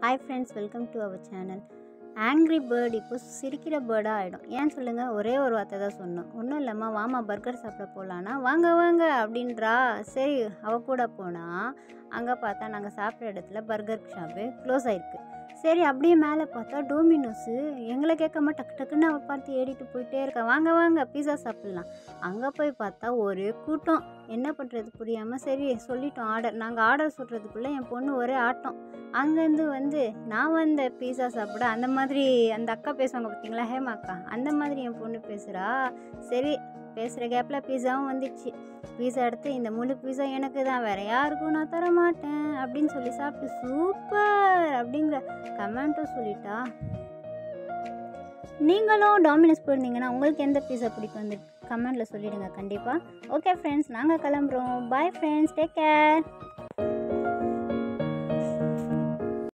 hi friends welcome to our channel angry bird இப்போ சிரிக்கிற பேர்டாக ஆகிடும் ஏன் சொல்லுங்கள் ஒரே ஒரு வார்த்தை தான் சொன்னோம் ஒன்றும் இல்லைம்மா வாமா பர்கர் சாப்பிட போகலான்னா வாங்க வாங்க அப்படின்றா சரி அவ கூட போனால் அங்கே பார்த்தா நாங்கள் சாப்பிட்ற இடத்துல பர்கர் ஷாப்பு க்ளோஸ் ஆயிருக்கு சரி அப்படியே மேலே பார்த்தா டோமினோஸு எங்களை கேட்காம டக்கு டக்குன்னு அவள் பார்த்து ஏறிட்டு போயிட்டே இருக்கா வாங்க வாங்க பீஸா சாப்பிட்லாம் அங்கே போய் பார்த்தா ஒரே கூட்டம் என்ன பண்ணுறது புரியாமல் சரி சொல்லிட்டோம் ஆர்டர் நாங்கள் ஆர்டர் சொல்கிறதுக்குள்ளே என் பொண்ணு ஒரே ஆட்டம் அங்கேருந்து வந்து நான் வந்த பீஸா சாப்பிட அந்த மாதிரி அந்த அக்கா பேசுவாங்க பார்த்தீங்களா ஹேமா அக்கா அந்த மாதிரி என் பொண்ணு பேசுகிறா சரி பேசுகிற கேப்பில் பீஸாவும் வந்துடுச்சு பீஸா எடுத்து இந்த முழு பீஸா எனக்கு தான் வேறு யாருக்கும் நான் தர மாட்டேன் அப்படின்னு சொல்லி சாப்பிட்டு சூப்பர் அப்படிங்கிற கமெண்ட்டும் சொல்லிட்டா நீங்களும் டாமினஸ் போயிருந்தீங்கன்னா உங்களுக்கு எந்த பீஸா பிடிக்கும் வந்து கமெண்ட்டில் சொல்லிடுங்க கண்டிப்பாக ஓகே ஃப்ரெண்ட்ஸ் நாங்கள் கிளம்புறோம் பாய் ஃப்ரெண்ட்ஸ் டேக் கேர்